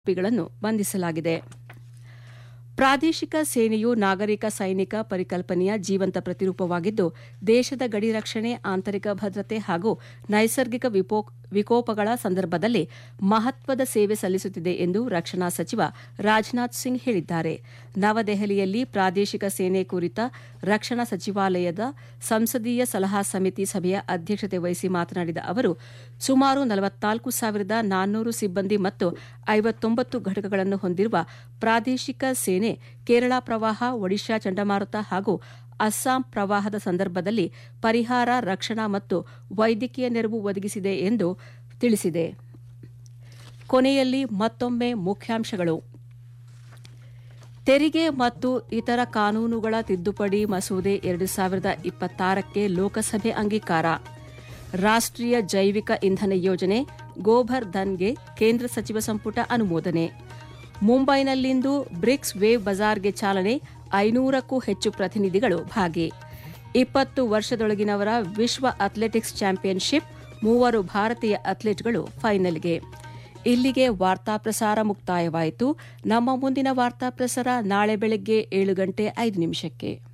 ಆರೋಪಿಗಳನ್ನು ಬಂಧಿಸಲಾಗಿದೆ ಪ್ರಾದೇಶಿಕ ಸೇನೆಯು ನಾಗರಿಕ ಸೈನಿಕ ಪರಿಕಲ್ಪನೆಯ ಜೀವಂತ ಪ್ರತಿರೂಪವಾಗಿದ್ದು ದೇಶದ ಗಡಿ ರಕ್ಷಣೆ ಆಂತರಿಕ ಭದ್ರತೆ ಹಾಗೂ ನೈಸರ್ಗಿಕ ವಿಕೋಪಗಳ ಸಂದರ್ಭದಲ್ಲಿ ಮಹತ್ವದ ಸೇವೆ ಸಲ್ಲಿಸುತ್ತಿದೆ ಎಂದು ರಕ್ಷಣಾ ಸಚಿವ ರಾಜನಾಥ್ ಸಿಂಗ್ ಹೇಳಿದ್ದಾರೆ ನವದೆಹಲಿಯಲ್ಲಿ ಪ್ರಾದೇಶಿಕ ಸೇನೆ ಕುರಿತ ರಕ್ಷಣಾ ಸಚಿವಾಲಯದ ಸಂಸದೀಯ ಸಲಹಾ ಸಮಿತಿ ಸಭೆಯ ಅಧ್ಯಕ್ಷತೆ ವಹಿಸಿ ಮಾತನಾಡಿದ ಅವರು ಸುಮಾರು ನಲವತ್ನಾಲ್ಕು ಸಾವಿರದ ನಾನ್ನೂರು ಸಿಬ್ಬಂದಿ ಮತ್ತು ಐವತ್ತೊಂಬತ್ತು ಘಟಕಗಳನ್ನು ಹೊಂದಿರುವ ಪ್ರಾದೇಶಿಕ ಸೇನೆ ಕೇರಳ ಪ್ರವಾಹ ಒಡಿಶಾ ಚಂಡಮಾರುತ ಹಾಗೂ ಅಸ್ಸಾಂ ಪ್ರವಾಹದ ಸಂದರ್ಭದಲ್ಲಿ ಪರಿಹಾರ ರಕ್ಷಣಾ ಮತ್ತು ವೈದ್ಯಕೀಯ ನೆರವು ಒದಗಿಸಿದೆ ಎಂದು ತಿಳಿಸಿದೆ ಕೊನೆಯಲ್ಲಿ ಮತ್ತೊಮ್ಮೆ ಮುಖ್ಯಾಂಶಗಳು ತೆರಿಗೆ ಮತ್ತು ಇತರ ಕಾನೂನುಗಳ ತಿದ್ದುಪಡಿ ಮಸೂದೆ ಎರಡು ಸಾವಿರದ ಇಪ್ಪತ್ತಾರಕ್ಕೆ ಲೋಕಸಭೆ ಅಂಗೀಕಾರ ರಾಷ್ಟೀಯ ಜೈವಿಕ ಇಂಧನ ಯೋಜನೆ ಗೋಬರ್ ಧನ್ಗೆ ಕೇಂದ್ರ ಸಚಿವ ಸಂಪುಟ ಅನುಮೋದನೆ ಮುಂಬೈನಲ್ಲಿಂದು ಬ್ರಿಕ್ಸ್ ವೇವ್ ಬಜಾರ್ಗೆ ಚಾಲನೆ ಐನೂರಕ್ಕೂ ಹೆಚ್ಚು ಪ್ರತಿನಿಧಿಗಳು ಭಾಗಿ ಇಪ್ಪತ್ತು ವರ್ಷದೊಳಗಿನವರ ವಿಶ್ವ ಅಥ್ಲೆಟಿಕ್ಸ್ ಚಾಂಪಿಯನ್ಶಿಪ್ ಮೂವರು ಭಾರತೀಯ ಅಥ್ಲೀಟ್ಗಳು ಫೈನಲ್ಗೆ ಇಲ್ಲಿಗೆ ವಾರ್ತಾ ಪ್ರಸಾರ ಮುಕ್ತಾಯವಾಯಿತು ನಮ್ಮ ಮುಂದಿನ ವಾರ್ತಾ ಪ್ರಸಾರ ನಾಳೆ ಬೆಳಗ್ಗೆ ಏಳು ಗಂಟೆ ಐದು ನಿಮಿಷಕ್ಕೆ